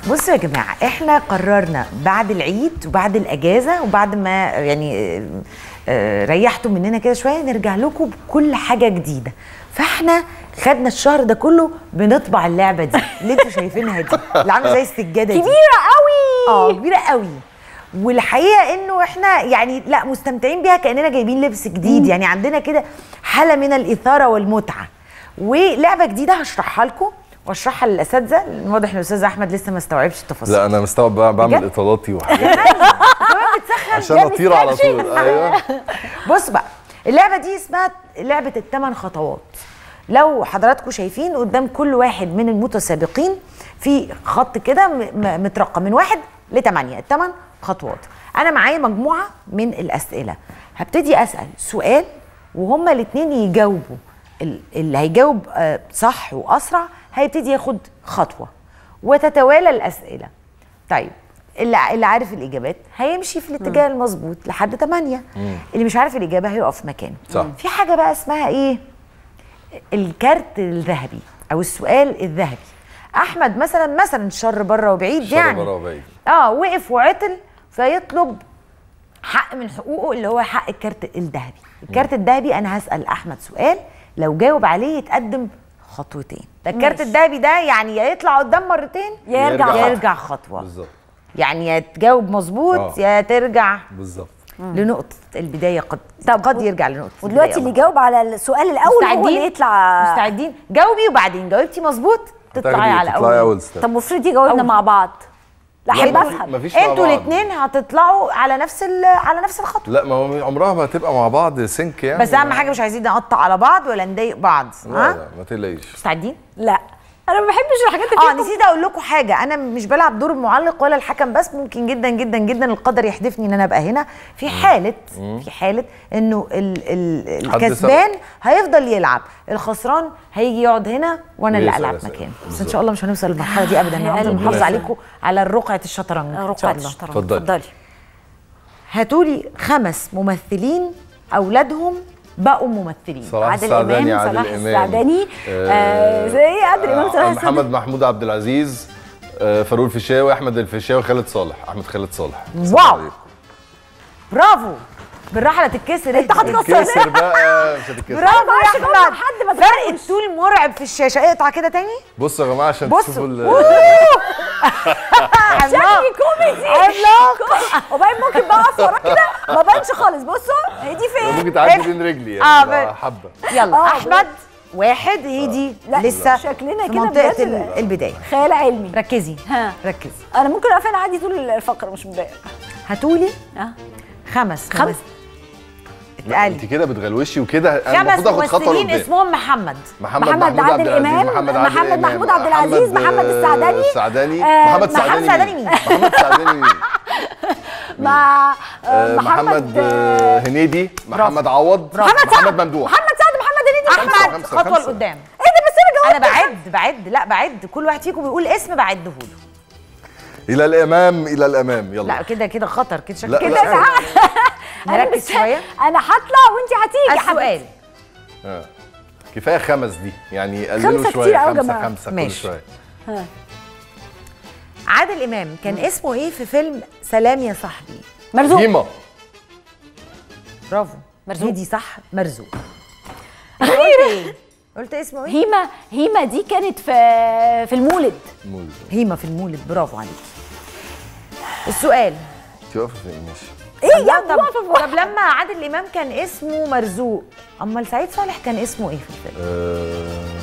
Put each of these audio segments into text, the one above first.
بصوا يا جماعه احنا قررنا بعد العيد وبعد الاجازه وبعد ما يعني آه، آه، ريحتوا مننا كده شويه نرجع لكم بكل حاجه جديده فاحنا خدنا الشهر ده كله بنطبع اللعبه دي اللي انتوا شايفينها دي اللي عامله زي السجاده دي كبيره قوي اه كبيره قوي والحقيقه انه احنا يعني لا مستمتعين بيها كاننا جايبين لبس جديد يعني عندنا كده حاله من الاثاره والمتعه ولعبه جديده هشرحها لكم واشرحها للاساتذه لأن واضح ان الاستاذ احمد لسه ما استوعبش التفاصيل لا انا مستوعب بقى بعمل بجد؟ اطالاتي وحاجات كمان بتسخن عشان يا اطير على مستكشف. طول ايوه بص بقى اللعبه دي اسمها لعبه الثمان خطوات لو حضراتكم شايفين قدام كل واحد من المتسابقين في خط كده م- م- مترقم من واحد لثمانية الثمان خطوات انا معايا مجموعه من الاسئله هبتدي اسال سؤال وهما الاثنين يجاوبوا ال- اللي هيجاوب آه، صح واسرع هيبتدي ياخد خطوه وتتوالى الاسئله طيب اللي اللي عارف الاجابات هيمشي في الاتجاه المظبوط لحد 8 اللي مش عارف الاجابه هيقف مكانه صح. في حاجه بقى اسمها ايه الكارت الذهبي او السؤال الذهبي احمد مثلا مثلا شر بره وبعيد شر يعني بره وبعيد. اه وقف وعطل فيطلب حق من حقوقه اللي هو حق الكارت الذهبي الكارت الذهبي انا هسال احمد سؤال لو جاوب عليه يتقدم خطوتين ده الكارت ماشي. الذهبي ده يعني يا يطلع قدام مرتين يا يرجع يرجع خطوة. خطوة. يرجع خطوه بالظبط يعني يا تجاوب مظبوط آه. يا ترجع بالظبط لنقطه البدايه قد طب قد و- يرجع لنقطه ودلوقتي البداية اللي يجاوب على السؤال الاول هو اللي مستعدين يطلع مستعدين جاوبي وبعدين جاوبتي مظبوط تطلعي هتاخدي- على تطلعي اول اول ستيب طب وافرضي جاوبنا أول. مع بعض لا لا، احب ما في- افهم مفيش مع انتوا بعض. الاثنين هتطلعوا على نفس ال- على نفس الخطوه لا ما هو عمرها ما هتبقى مع بعض سينك يعني بس اهم حاجه مش عايزين نقطع على بعض ولا نضايق بعض لا ها لا ما تقلقيش مستعدين لا انا ما بحبش الحاجات اللي اه فيها نسيت اقول لكم حاجه انا مش بلعب دور المعلق ولا الحكم بس ممكن جدا جدا جدا القدر يحدفني ان انا ابقى هنا في حاله في حاله انه ال ال حد الكسبان هيفضل يلعب الخسران هيجي يقعد هنا وانا اللي ويسأل العب أسئلة. مكانه بس ان بالظبط. شاء الله مش هنوصل للمرحله دي ابدا انا هفضل قلبي. محافظه ربنا عليكم على رقعه الشطرنج ان شاء رقعة الله الشطرنج اتفضلي. اتفضلي هاتوا لي خمس ممثلين اولادهم بقوا ممثلين صلاح عادل السعداني امام عادل صلاح امام السعداني آه، آه، زي عادل امام صلاح آه، السعداني محمد محمود عبد العزيز آه، فاروق الفيشاوي احمد الفيشاوي خالد صالح احمد خالد صالح واو. برافو بالراحه لا تتكسر انت هتكسر. كسر بقى مش هتتكسر برافو ما يا بعرفش أجاوب احمد حد ما فرق تفهمش. الطول مرعب في الشاشه اقطع كده تاني بصوا يا جماعه عشان بصوا. تشوفوا ال- عملاق شكلي كوميدي عملاق وبعدين ممكن بقى اقف ورا كده ما بانش خالص بصوا هي دي فين ممكن تعدي بين رجلي آه، يعني ده ب- حبه يلا آه، احمد واحد هيدي لا، لسه شكلنا في كده منطقه بجد. ال- البدايه خيال علمي ركزي ها. ركزي انا ممكن اقف هنا عادي طول الفقره مش متضايقه هاتولي اه خمس خمس. ممث- لا انت اتقالي كده بتغلوشي وكده انا خمس المفروض اخد خطوه ممثلين لقدام اسمهم محمد محمد, محمد محمود عبد عادل العزيز إمام، محمد عادل محمد إمام، محمود عبد العزيز، محمد آه، السعداني. السعداني آه، محمد محمد سعداني سعداني مين؟ محمد سعداني مين؟ مع آه، آه، محمد محمد آه، هنيدي محمد عوض محمد ممدوح محمد سعد محمد هنيدي احمد خمسة، خطوه خمسة. لقدام ايه ده بس انا جاوبت انا بعد بعد لا بعد كل واحد فيكم بيقول اسم بعده له الى الامام الى الامام يلا لا كده كده خطر كده شكل لا، كده لا. أنا نركز بس- شويه انا هطلع وانت هتيجي حبيبتي. السؤال آه. كفايه خمس دي يعني قللوا خمسة شويه كتير أوي يا خمسه جماعة. خمسه كل ماشي. شويه عادل امام كان اسمه ايه في فيلم سلام يا صاحبي مرزوق هيما برافو مرزوق. دي صح مرزوق قلت ايه قلت اسمه ايه هيما هيما دي كانت في في المولد مولد. هيما في المولد برافو عليك السؤال انت واقفه فين ماشي ايه يا طب, واقفة طب لما عادل امام كان اسمه مرزوق امال سعيد صالح كان اسمه ايه في الفيلم آه،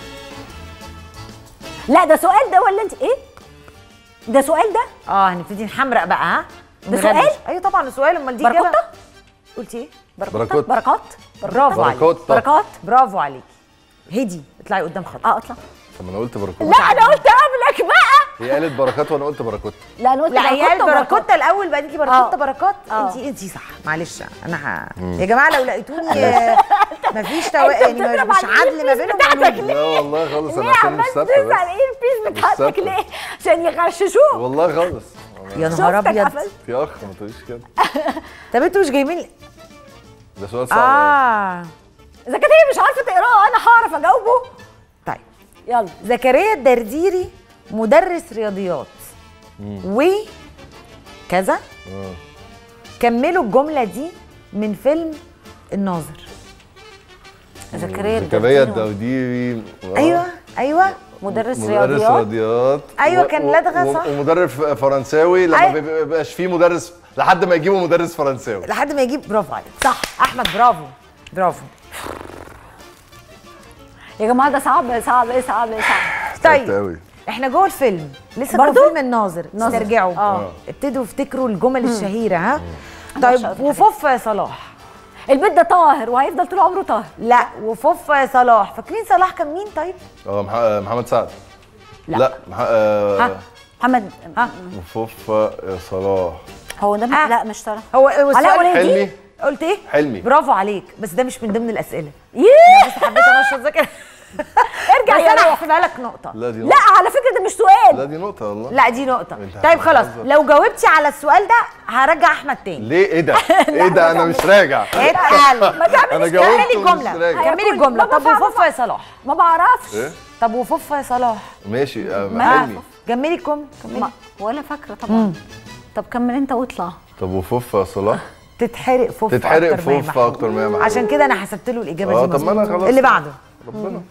لا ده سؤال ده ولا انت ايه ده سؤال ده اه هنبتدي نحمرق بقى ها ده ونغلس. سؤال؟ ايوه طبعا ده سؤال امال دي بركوتة؟ إجابة. قلتي ايه بركوت. بركات برافو عليك بركوت بركات برافو عليك هدي اطلعي قدام خط اه اطلع طب ما انا قلت بركوت لا انا قلت قبلك بقى هي قالت بركات وانا قلت بركوت لا انا قلت لا هي قالت وبركات. بركوتة الاول بعدين بركوتة آه. بركات آه. انت انت صح معلش انا ه... يا جماعه لو لقيتوني آه، مفيش تو... يعني بتضرب مش على عدل ما بينهم بتاعتك قولوا لي. ليه؟ لا والله خالص انا ليه عشان عمال مش ثابته تزعل بس ايه البيس بتاعتك ثابتة. ليه عشان يغششوك والله خالص يا نهار شفتك ابيض قفلت. في اخ ما تقوليش كده طب انتوا مش جايبين ده سؤال صعب أوي. اه اذا كانت هي مش عارفه تقراه انا هعرف اجاوبه طيب يلا زكريا الدرديري مدرس رياضيات و كذا آه. كملوا الجمله دي من فيلم الناظر زكريا زكريا الدرديني الدوديري آه. ايوه ايوه مدرس مدرس رياضيات رياضيات أيوة، و- كان و- لدغة و- صح. ومدرب فرنساوي لما أيوة. بيبقى- بيبقاش فيه مدرس لحد ما يجيبوا مدرس فرنساوي لحد ما يجيب برافو عليك صح احمد برافو برافو يا جماعه ده صعب صعب صعب صعب تعبت طيب قوي احنا جوه الفيلم لسه برضو؟ جوه فيلم الناظر ناظر. استرجعوا آه. ابتدوا افتكروا الجمل الشهيره ها بعشق طيب الحاجات وفوف يا صلاح البيت ده طاهر وهيفضل طول عمره طاهر لا وفوف يا صلاح فاكرين صلاح كان مين طيب اه مح- آه، محمد سعد لا. لا مح... آه... ها محمد ها وفوفا يا صلاح هو ده آه. لا مش طاهر هو هو علاء السؤال ولي حلمي الدين قلت ايه حلمي برافو عليك بس ده مش من ضمن الاسئله ييه بس حبيت انشط ذاكر ارجع بس يا انا روح هحسبها لك نقطه لا دي لا نقطة على فكره ده مش سؤال لا دي نقطة والله لا دي نقطه انت طيب خلاص هتهزر. لو جاوبتي على السؤال ده هرجع احمد تاني ليه ايه ده؟ ايه ده انا مش راجع اتقل ما تعمليش انا كده. جاوبت كملي ومش الجمله راجع هياكل- كملي الجمله بابا طب فاهمة وفوف يا صلاح ما بعرفش ايه؟ طب وفوف يا صلاح ماشي آه، ما- حلمي كملي الجمله كملي ما ولا فاكره طبعا طب كمل انت واطلع طب وفوفا يا صلاح تتحرق فوف تتحرق أكتر ما هي فوفا محروقة. اكتر ما هي محروقة. عشان كده انا حسبت له الاجابه اه دي طب ما انا مظبوط. خلاص اللي بعده ربنا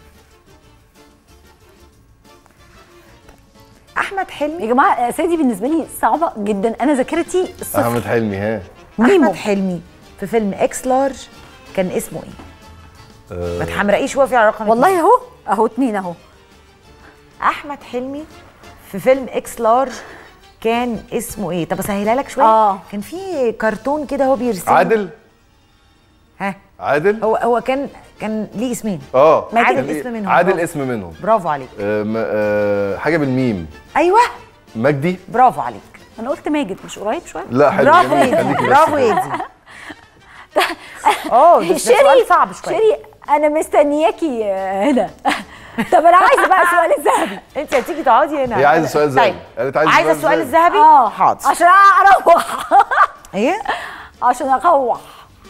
احمد حلمي يا جماعه سيدي بالنسبه لي صعبه جدا انا ذاكرتي صفر احمد حلمي ها ميمو. احمد حلمي في فيلم اكس لارج كان اسمه ايه آه، ما تحمرقيش وقفي على رقم والله اتنين. اهو اهو اتنين اهو احمد حلمي في فيلم اكس لارج كان اسمه ايه طب اسهلها لك شويه آه. كان في كرتون كده هو بيرسم عادل ها عادل هو هو كان كان ليه اسمين اه عادل كان اسم ليه- منهم. عادل برافو. اسم منهم برافو عليك آه، م- آه، حاجه بالميم ايوه مجدي برافو عليك انا قلت ماجد مش قريب شويه لا حلو برافو جميل، يدي خليكي بس برافو كده. يدي اوه ده ده سؤال صعب شويه شيري انا مستنياكي هنا طب انا عايزه بقى السؤال الذهبي انت هتيجي تقعدي هنا هي عايزة سؤال ذهبي. طيب. قالت عايزة عايزه سؤال السؤال ذهبي. الذهبي اه حاضر عشان اروح ايه عشان اروح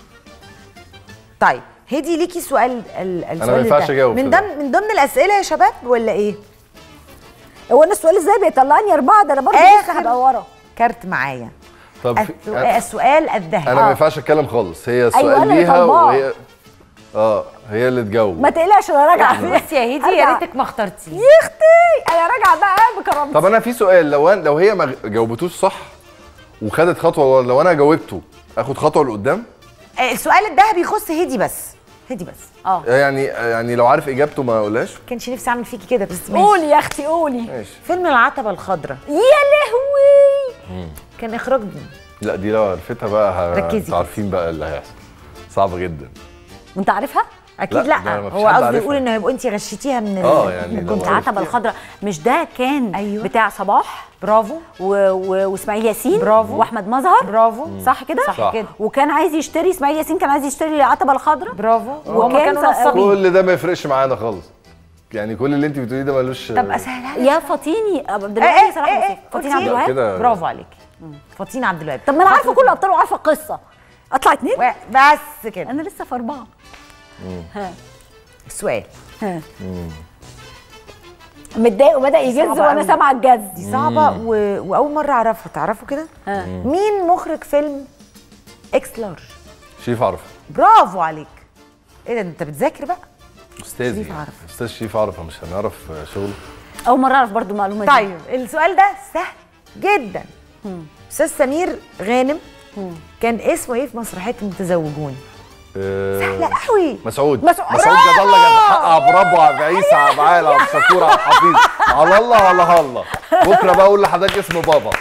طيب هدي ليكي سؤال ال- السؤال ما ينفعش ده. أجاوب من في ده. ضمن من ضمن الاسئله يا شباب ولا ايه هو انا السؤال ازاي بيطلعني اربعه ده انا برضه آخر. لسه هبقى ورا كارت معايا طب في- السؤال- السؤال الذهبي انا ما آه. ينفعش اتكلم خالص هي أنا السؤال اللي ليها طالباه. وهي اه هي اللي تجاوب ما تقلقش انا راجعه بصي يا هدي يا أرجع. ريتك ما اخترتي يا اختي انا راجعه بقى بكرامتي طب انا في سؤال لو أنا لو هي ما جاوبتوش صح وخدت خطوه لو انا جاوبته اخد خطوه لقدام آه، السؤال الذهبي يخص هدي بس هدي بس اه يعني يعني لو عارف اجابته ما اقولهاش كانش نفسي اعمل فيكي كده بس ماشي قولي يا اختي قولي ماشي فيلم العتبه الخضراء يا لهوي كان اخراج مين لا دي لو عرفتها بقى ه- ركزي انتوا كده. عارفين بقى اللي هيحصل صعب جدا وانت عارفها اكيد لا، لا, ده ما فيش هو حد قصدي عارفها. يقول انه يبقى انت غشيتيها من ال- اه يعني من لو الجمله عرفت- العتبه الخضراء مش ده كان أيوه. بتاع صباح برافو و... و... واسماعيل ياسين برافو. واحمد مظهر برافو صح كده صح صح. كده وكان عايز يشتري اسماعيل ياسين كان عايز يشتري العتبه الخضراء برافو وكان وهم كانوا س- نصابين كل ده ما يفرقش معانا خالص يعني كل اللي انت بتقوليه ده ملوش طب اسهلها لك يا فاطيني أب- إيه دلوقتي إيه صلاح إيه يوسف إيه فاطين قلتي عبد إيه؟ الوهاب كده برافو عليك فاطين عبد الوهاب طب ما انا عارفه كل الابطال وعارفه القصه اطلع اتنين و- بس كده انا لسه في اربعه ها السؤال ها متضايق وبدا يجز صعبة وانا أوي. سامعه الجز دي صعبه و... واول مره اعرفها تعرفوا كده ها. مين مخرج فيلم اكس لارج شريف عرفه برافو عليك ايه ده انت بتذاكر بقى استاذي شريف يعني. عرفة. استاذ شريف عرفه مش هنعرف شغله اول مره اعرف برضو المعلومه دي طيب السؤال ده سهل جدا استاذ سمير غانم كان اسمه ايه في مسرحيه المتزوجون آه، سهله قوي مسعود مسعود. مسعود جاب الله جاب حق عبد ربه عبد عيسى عبد عال عبد شكور عبد حفيظ على الله ولا الله بكره بقى اقول لحضرتك اسم بابا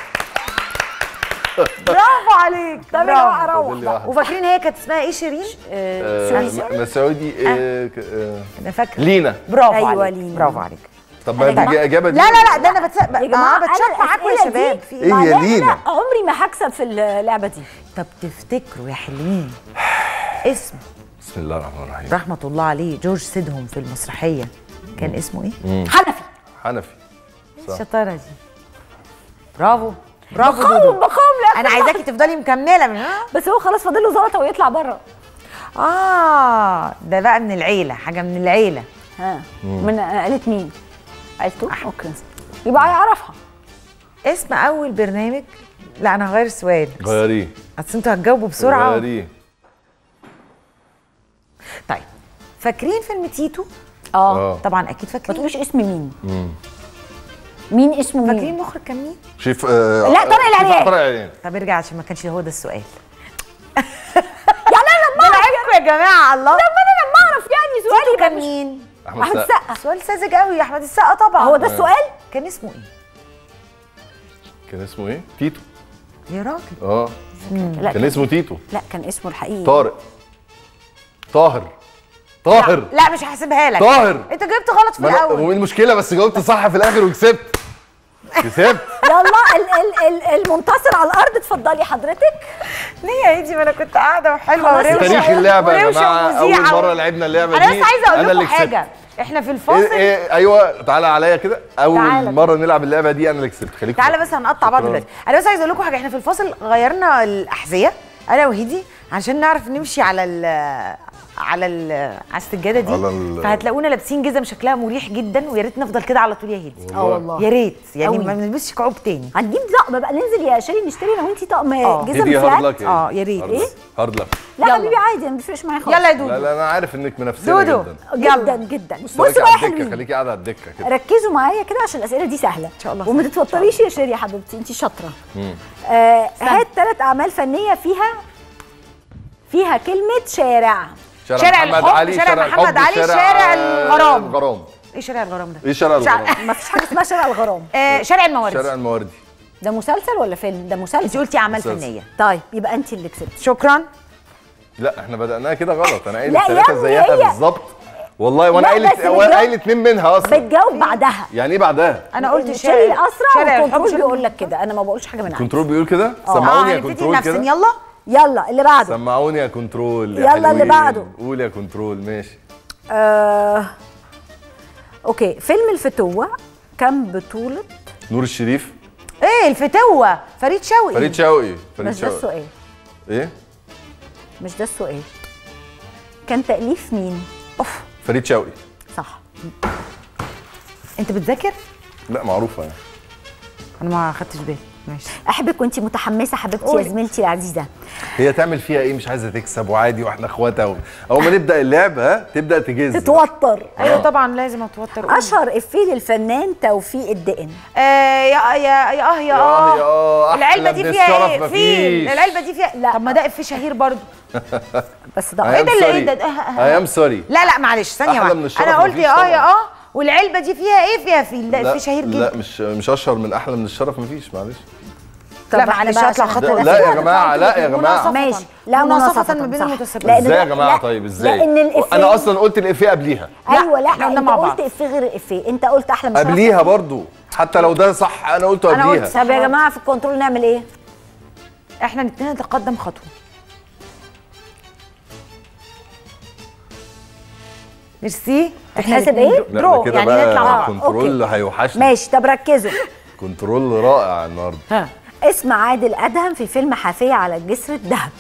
برافو عليك طب يا برافو. جماعه اروح فاضل لي واحد. وفاكرين هي كانت اسمها ايه شيرين آه، آه، سوري. م- مسعودي آه، ك- آه، انا فاكره لينا برافو أيوة عليك لينا. برافو عليك طب ما أنا دي جماعة- اجابه دي لا لا لا ده انا بتس... يا اه جماعه بتشات أنا معاكم يا الأسئلة شباب دي في إيه ايه يا معناها إن لينا؟ أنا عمري ما هكسب في اللعبه دي طب تفتكروا يا حلوين اسم بسم الله الرحمن الرحيم رحمه الله عليه جورج سيدهم في المسرحيه كان اسمه ايه حنفي حنفي صح. الشطاره دي برافو برافو بقاوم دودو بقاوم لا انا عايزاكي تفضلي مكمله من ها بس هو خلاص فاضل له زلطه ويطلع بره اه ده بقى من العيله حاجه من العيله ها من آه، قالت مين؟ عيلته؟ اوكي يبقى هيعرفها اسم اول برنامج لا انا هغير السؤال غيريه اصل انتوا هتجاوبوا بسرعه غيريه طيب فاكرين فيلم تيتو اه اه طبعا اكيد ما فاكرين تقوليش اسم مين مين اسمه فاكرين مين المخرج كان مين شيف آه لا، طارق شيف العريان. طارق العريان طب ارجع عشان ما كانش هو ده السؤال يعني انا لما لعبكم يا جماعه الله طب انا لما اعرف يعني سؤالي تيتو يبقى كان مش مين احمد احمد السقا السقا سؤال ساذج قوي احمد السقا طبعا هو ده السؤال كان اسمه ايه كان اسمه ايه؟ تيتو يا راجل اه لا كان اسمه تيتو لا كان اسمه الحقيقي طارق طاهر طاهر لا مش هحسبها لك طاهر انت جبت غلط في ما أنا- الاول وايه المشكله بس جاوبت صح في الاخر وكسبت كسبت يلا ال ال ال المنتصر على الارض اتفضلي حضرتك ليه يا ايدي ما انا كنت قاعده وحلوه خلاص، وروشه تاريخ اللعبه يا وروشة جماعه اول ومذيعة مره و- لعبنا اللعبه انا دي بس عايزه اقول أنا اللي لكم كسبت. حاجه احنا في إيه الفاصل إيه ايوه تعالى عليا كده اول تعالى. مره نلعب اللعبه دي انا اللي كسبت خليك تعالى بس هنقطع بعض شكراً. دلوقتي انا بس عايزه اقول لكم حاجه احنا في الفاصل غيرنا الاحذيه انا وهيدي عشان نعرف نمشي على ال على ال على السجاده دي على ال- فهتلاقونا لابسين جزم شكلها مريح جدا ويا ريت نفضل كده على طول يا هيدي اه والله يا ريت يعني أوي. ما نلبسش كعوب تاني هنجيب طقم بقى ننزل يا شيرين نشتري انا وانتي طقم آه. جزم دي هارد فلات لك آه، يا ريت. إيه؟ هارد لك لا يلا. حبيبي عادي انا ما بيفرقش معايا خالص يلا يا لا دودو لا انا عارف انك منافسيه دودو جدا جدا يلا. جدا مستواكي بصوا بقى على الدكه حلوين خليكي قاعده على الدكه كده ركزوا معايا كده عشان الاسئله دي سهله ان شاء الله وما سهلة. تتوتريش يا شيري يا حبيبتي انت شاطره آه هات ثلاث اعمال فنيه فيها فيها كلمه شارع شارع الحب، شارع محمد علي، شارع الغرام. الغرام ايه شارع الغرام ده ايه شارع شارع- الغرام ما فيش حاجه اسمها شارع الغرام آه شارع الموارد شارع المواردي ده مسلسل ولا فيلم ده انت مسلسل قلتي اعمال مسلسل. فنيه طيب يبقى انت اللي كسبتي شكرا لا احنا بدأناها كده غلط انا قايل لا يا الثلاثه ابني زيها هي- بالظبط والله وانا لا قايل بس وانا بتجاوب- قايل اتنين منها اصلا بتجاوب بعدها يعني ايه بعدها انا قلت شيري الاسرع شارع الحب والكنترول شارع بيقول لك كده انا ما بقولش حاجه من عندي كنترول بيقول كده اه سمعوني يا هنبتدي كنترول نفسن كده يلا يلا اللي بعده سمعوني يا كنترول يا يلا اللي حلوين. بعده. قول يا كنترول ماشي آه... اوكي فيلم الفتوه كان بطوله نور الشريف ايه الفتوه فريد شوقي فريد شوقي فريد مش ده شوقي السؤال ايه مش ده السؤال كان تأليف مين؟ اوف فريد شوقي صح انت بتذاكر لا معروفه يعني انا ما خدتش بالي ماشي احبك وانت متحمسه حبيبتي يا قولي. زميلتي العزيزه هي تعمل فيها ايه مش عايزه تكسب وعادي واحنا اخواتها و... اول ما نبدا اللعب ها تبدا تجز تتوتر ايوه طبعا لازم اتوتر قولي. اشهر افيه للفنان توفيق الدقن آه يا يا يا اه يا يا آه يا آه، أحلى العلبه دي من فيها الشرف ايه مفيش. فين العلبه دي فيها لا. طب ما ده افيه شهير برضو بس ده ايه ده اللي ايه ده ده- اي ام سوري لا لا معلش ثانيه أحلى واحده من الشرف انا قلت مفيش يا اه طبعاً. يا اه والعلبه دي فيها ايه فيها فيل ده افيه شهير لا جدا مش مش اشهر من احلى من الشرف مفيش معلش طب لا إحنا معلش بقى اطلع عشان خط لا, الأسئلة لا يا اللي جماعه لا يا مناصفة. جماعه ماشي لا مناصفة مناصفة ما بين صح. المتسابقين. ازاي يا لا- جماعه لا، طيب ازاي لان الافيه انا اصلا قلت الافيه قبليها ايوه لا إحنا قلنا انت مع قلت بعض. افيه غير افيه انت قلت احلى من شرف. قبليها برضو حتى لو ده صح انا قلته أنا قلت قبليها صح. طب يا جماعه في الكنترول نعمل ايه؟ احنا الاثنين نتقدم خطوه ميرسي تتحسب الاتنين إيه؟ درو- لا درو ده كده يعني بقى نطلع مع بعض كنترول هيوحشنا ماشي طب ركزوا كنترول رائع النهارده ها اسم عادل ادهم في فيلم حافيه على جسر الذهب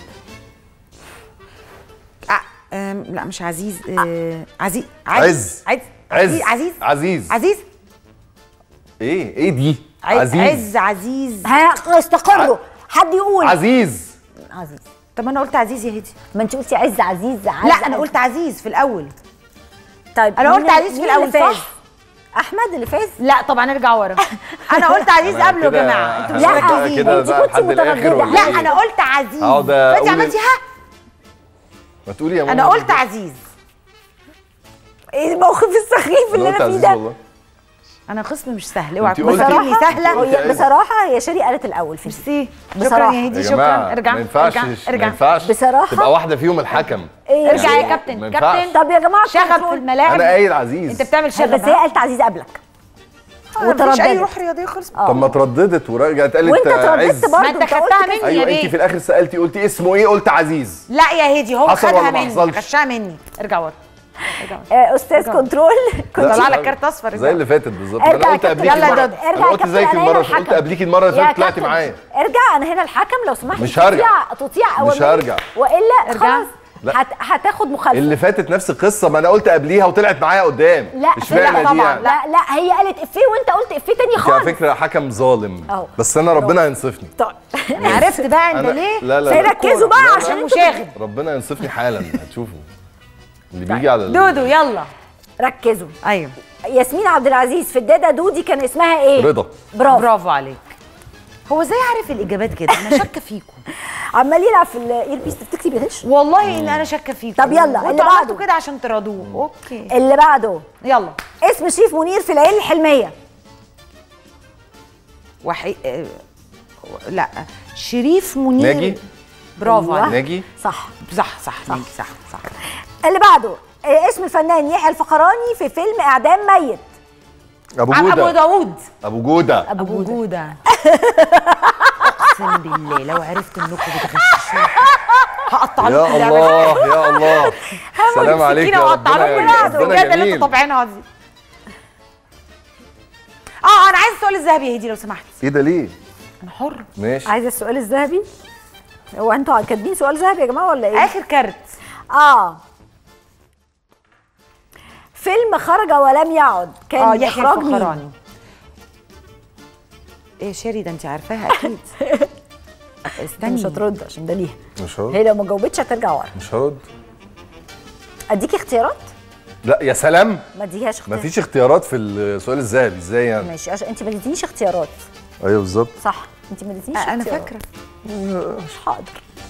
آه، آم، لا مش عزيز آه، عزيز عز. عز عز عزيز عزيز عزيز ايه ايه دي عز عزيز عز عزيز ها استقروا حد يقول عزيز عزيز طب انا قلت عزيز يا هدي ما انت قلتي عز عزيز عز لا انا عز. قلت عزيز في الاول طيب أنا مين قلت اللي- عزيز في مين اللي الأول، فاز؟ صح؟ احمد اللي فاز لا طبعا ارجع ورا انا قلت عزيز أنا قبله يا كده- جماعه انتوا مش لا، مركزين كده انت بقى كنتي لحد الاخر مترددة. ولا لا إيه؟ انا قلت عزيز اقعد فانت أقول- عملتي ها ما تقولي يا ماما انا قلت عزيز ايه الموقف السخيف اللي قلت انا فيه عزيز ده والله انا خصم مش سهل اوعى انت تكون قلتي- فاكرني سهله قلتي هي أيوة. بصراحه هي شيري قالت الاول في ميرسي بصراحة. شكرا يا يا هدي جماعه شكرا ارجع ما ينفعش ارجع ما ارجع ينفعش بصراحة. تبقى واحده فيهم الحكم ايه ارجع يا ما كابتن ينفعش. كابتن طب يا جماعه شغب في كنترول. الملاعب انا قايل عزيز انت بتعمل بس هي شغب ها؟ قالت عزيز قبلك مفيش اي وترددت. روح رياضيه خالص طب ما ترددت ورجعت قالت وانت عز. ترددت برضه ما انت انت قلت خدتها كده. مني يا ايوه انت بيه في الاخر سالتي قلتي اسمه ايه قلت عزيز لا يا هدي هو حصل ولا خدها ما مني حصلش؟ غشها مني ارجع ورا ارجع ورا آه، استاذ كنترول كنت لا، طلع لا، لك كارت اصفر زي ارجع. اللي فاتت بالظبط ارجع انا يا قلت كابتن. قبليكي يلا يا المرة- دودو. ارجع انا يا قلت كابتن، زيك انا هنا المره قلت الحكم. قبليكي المره اللي يا فاتت طلعتي كابتن، معايا ارجع انا هنا الحكم لو سمحت مش هرجع. تطيع تطيع اوامري هرجع. والا ارجع. خلاص لا. هت... هتاخد مخالفه اللي فاتت نفس القصه ما انا قلت قبليها وطلعت معايا قدام لا اشمعنى لا دي يعني لا لا هي قالت افيه وانت قلت افيه تاني انت على خالص فكره حكم ظالم أهو. بس انا ربنا ينصفني طيب عرفت بقى انت أنا- ليه لا لا لا. سيركزوا بقى لا، لا. عشان انتوا مشاغب ربنا ينصفني حالا هتشوفوا اللي بيجي على ال- دودو يلا ركزوا ايوه ياسمين عبد العزيز في الداده دودي كان اسمها ايه رضا برافو برافو عليك هو ازاي عارف الاجابات كده انا شاكه فيكم عمال يلعب في الاير بيس تفتكري بيغش والله ان انا شاكه فيكم طب يلا، اللي وانتوا بعده. عملتوا كده عشان تراضوه اوكي اللي بعده يلا اسم شريف منير في العيله الحلميه وحي... آه، لا شريف منير ناجي؟ برافو أيوة. عليك ناجي صح صح صح صح صح, صح. اللي بعده آه، اسم الفنان يحيى الفقراني في فيلم اعدام ميت ابو ابو جوده داوود ابو جوده ابو جوده اقسم بالله لو عرفت انكم بتغششوا هقطع لكم يا اللعبة. الله يا الله سلام عليك يا وهقطع ربنا لكم يا اللعبة. ربنا بجد اللي جميل انتوا طابعينها دي اه انا عايز السؤال الذهبي يا هدي لو سمحت ايه ده ليه انا حر ماشي عايزه السؤال الذهبي هو انتوا كاتبين سؤال ذهبي يا جماعه ولا ايه اخر كارت اه فيلم خرج ولم يعد كان اه يحيى إخراج مين؟ الفخراني ايه شيري ده انت عارفاها اكيد انت استني مش هترد عشان ده ليها مش هرد هي لو ما جاوبتش هترجع ورا مش هرد اديكي اختيارات لا يا سلام ما اديهاش اختيارات مفيش اختيارات في السؤال الذهبي ازاي يعني ماشي عشان انت ما اديتنيش اختيارات ايوه بالظبط صح انت ما اديتنيش آه، انا اختيارات. فاكره مش حاضر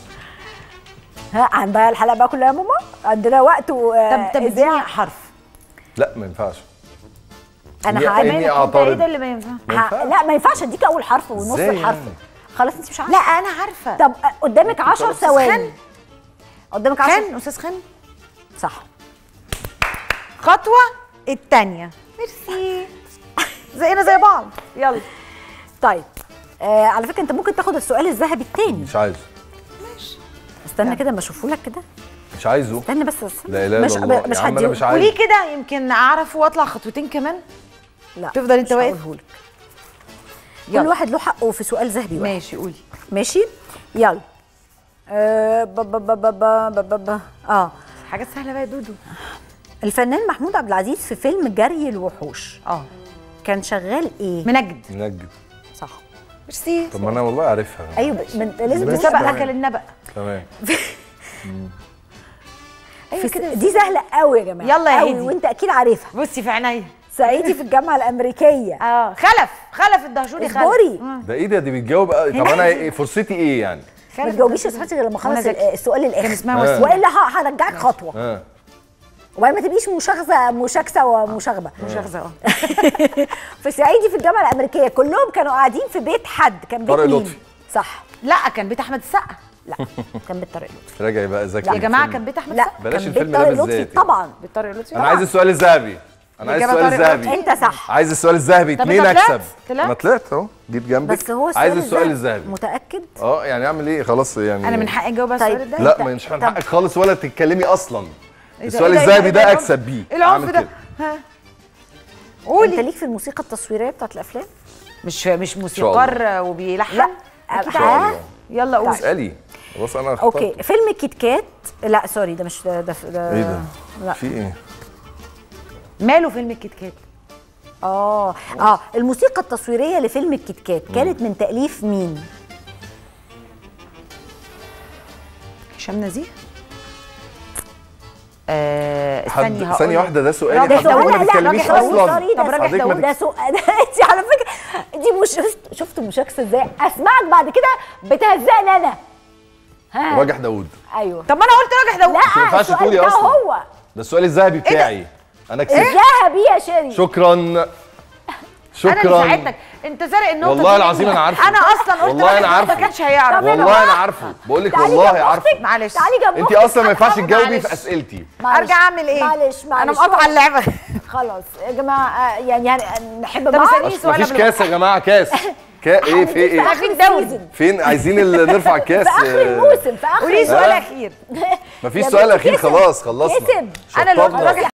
ها هنضيع الحلقه بقى كلها يا ماما عندنا وقت و طب طب إذاعة. اديني حرف لا ما ينفعش انا إني- هعمل إني انت أعترض. ايه ده اللي ما ينفع ما ه... ينفعش. لا ما ينفعش اديك اول حرف ونص إزاي الحرف يعني؟ خلاص انت مش عارفه لا انا عارفه طب قدامك 10 أستاذ ثواني خان. قدامك 10 خان استاذ خان صح خطوه الثانيه ميرسي زينا زي بعض يلا طيب آه على فكره انت ممكن تاخد السؤال الذهبي الثاني مش عايزه استنى كده اما اشوفه لك كده مش عايزه استنى بس استنى. لا اله مش الا الله مش يا عم انا هديه مش عايز وليه كده يمكن اعرفه واطلع خطوتين كمان لا تفضل انت مش واقف؟ هقولهولك. يلا. كل واحد له حقه في سؤال ذهبي واحد ماشي قولي ماشي يلا آه ب ب ب ب ب ب ب ب اه حاجات سهله بقى يا دودو الفنان محمود عبد العزيز في فيلم جري الوحوش اه كان شغال ايه منجد منجد صح ميرسي طب ما انا والله عارفها ايوه ب- من لازم ماشي. سبق تسبق اكل النبأ تمام ايوه في كده س- دي سهله قوي يا جماعه يلا يا قوي هدي. وانت اكيد عارفها بصي في عينيا صعيدي في الجامعه الامريكيه اه خلف خلف الدهشوري خلف اصبري ده ايه ده دي بتجاوب طب انا إيه- فرصتي ايه يعني ما خلف تجاوبيش يا صاحبتي غير لما وأنا اخلص ذكي. ال- السؤال للاخر كان اسمها آه. وسيم والا ه- هرجعك خطوه ها وبعدين ما تبقيش مشاغزه مشاكسه ومشاغبه مش واخده اه في صعيدي في الجامعه الامريكيه كلهم كانوا قاعدين في بيت حد كان بيت طارق مين؟ لطفي. صح لا كان بيت احمد السقا لا كان بيت طارق لطفي راجعي بقى ذاكري يا جماعه الفيلم. كان بيت احمد لا السقا بلاش كان الفيلم بيت ده طارق بالذات لطفي يعني. طبعا بيت طارق لطفي انا عايز السؤال الذهبي انا عايز الإجابة السؤال طارق الذهبي انت صح عايز السؤال الذهبي طب اتنين أنت طلعت؟ اكسب طلعت؟ انا طلعت اهو جيت جنبك بس هو السؤال عايز السؤال الذهبي. الذهبي متاكد اه يعني اعمل ايه خلاص يعني انا من حقي اجاوب على طيب. السؤال ده لا أنت- مش من طب- حقك خالص ولا تتكلمي اصلا إيه ده؟ السؤال إيه ده؟ إيه الذهبي ده؟ ده إيه اكسب بيه إيه العنف أعمل ده كده. ها انت قولي ليك في الموسيقى التصويريه بتاعت الافلام مش مش موسيقار وبيلحن لا اكيد أه. عارف يلا قول اسالي خلاص انا اخترت اوكي فيلم كيت كات لا سوري ده مش ده ده, ده ايه ده لا في ايه ماله فيلم الكيت كات اه اه الموسيقى التصويريه لفيلم الكيت كات كانت من تاليف مين هشام نزيه آه حد استني هقول ثانيه لك. واحده ده سؤالي راجل حضرتك داوود. ما بتتكلميش راجل داوود. اصلا سوري طب ده راجل سؤال- داوود. ده سؤال انت على فكره دي مش شفت- شفتوا مشاكسه ازاي اسمعك بعد كده بتهزقني انا ها راجح داوود ايوه طب ما انا قلت راجح داوود ما لا ينفعش السؤال تقولي بتاعه أصلاً. هو ده السؤال الذهبي بتاعي انا كسبت ذهبي يا شيري شكرا انا اللي شكرا ساعدتك انت سارق النقطه والله دي العظيم مني. أنا عارفه. انا اصلا قلت والله راجح أنا داوود عارفه. ما كانش هيعرف طب والله انا عارفه بقول لك تعالي والله جنب عارفه أختك. معلش تعالي جنب انت أختك. اصلا ما ينفعش أنا تجاوبي معلش. في اسئلتي معلش. ارجع اعمل ايه معلش معلش انا مقاطعه اللعبه خلاص يا جماعه آه، يعني هن- نحب طب بعض استني سؤال مفيش قبل كاس يا جماعه كاس كا ايه في ايه عارفين دوري. فين عايزين اللي نرفع الكاس في اخر الموسم في اخر قولي سؤال ها؟ اخير مفيش يا سؤال بنتي اخير كسب. خلاص خلصنا كسب. انا اللي قلت شطبنا. راجح